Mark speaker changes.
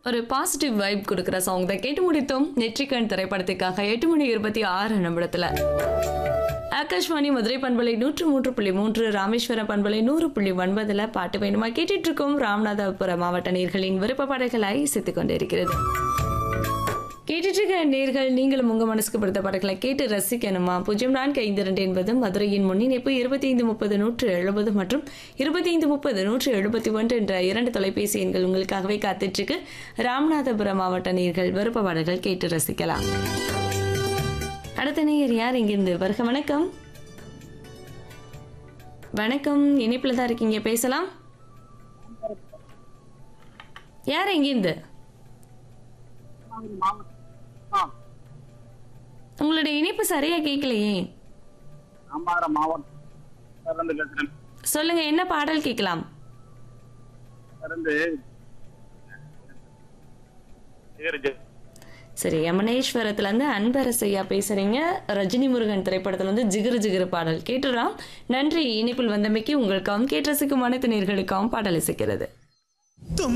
Speaker 1: ஒரு positive vibe கொடுக்குற song தான் கேட்டு முடித்தோம் நெற்றிக்கண் திரைப்படத்துக்காக எட்டு மணி இருபத்தி ஆறு நிமிடத்துல ஆகாஷ்வாணி மதுரை பண்பலை நூற்று மூன்று புள்ளி மூன்று ராமேஸ்வரம் பண்பலை நூறு புள்ளி ஒன்பதுல பாட்டு வேணுமா கேட்டுட்டு இருக்கோம் ராமநாதபுரம் மாவட்ட நேர்களின் விருப்ப பாடல்களாய் இசைத்துக் கொண்டிருக்கிறது கேட்டுட்டு இருக்க நேர்கள் நீங்களும் உங்க மனசுக்கு பிடித்த பாடல்களை கேட்டு ரசிக்கணுமா பூஜ்ஜியம் நான்கு ஐந்து இரண்டு என்பது மதுரையின் முன்னிணைப்பு இருபத்தி ஐந்து முப்பது நூற்று எழுபது மற்றும் இருபத்தி ஐந்து முப்பது நூற்று எழுபத்தி ஒன்று என்ற இரண்டு தொலைபேசி எண்கள் உங்களுக்காகவே காத்துட்டு இருக்கு ராமநாதபுரம் மாவட்ட நேர்கள் விருப்ப பாடல்கள் கேட்டு ரசிக்கலாம் அடுத்த நேயர் யார் இங்கிருந்து வருக வணக்கம் வணக்கம் இணைப்பில் தான் இருக்கீங்க பேசலாம் யார் எங்கிருந்து உங்களுடைய இணைப்பு சரியா கேட்கலையே
Speaker 2: அம்பார மாவட்டம் இருந்து பேசுறேன்
Speaker 1: சொல்லுங்க என்ன பாடல் கேட்கலாம்
Speaker 2: இருந்து பேரு ஜெ-
Speaker 1: சரி யமனேஸ்வரத்துல இருந்து அன்பரசையா பேசுறீங்க ரஜினி முருகன் திரைப்படத்துல வந்து ஜிகிரு ஜிகிரு பாடல் கேட்டுறாம் நன்றி இணைப்பில் வந்தமைக்கு உங்களுக்காகவும் கேட்டு ரசிக்கும் அனைத்து நேர்களுக்காகவும் பாடல் இசைக்கிறது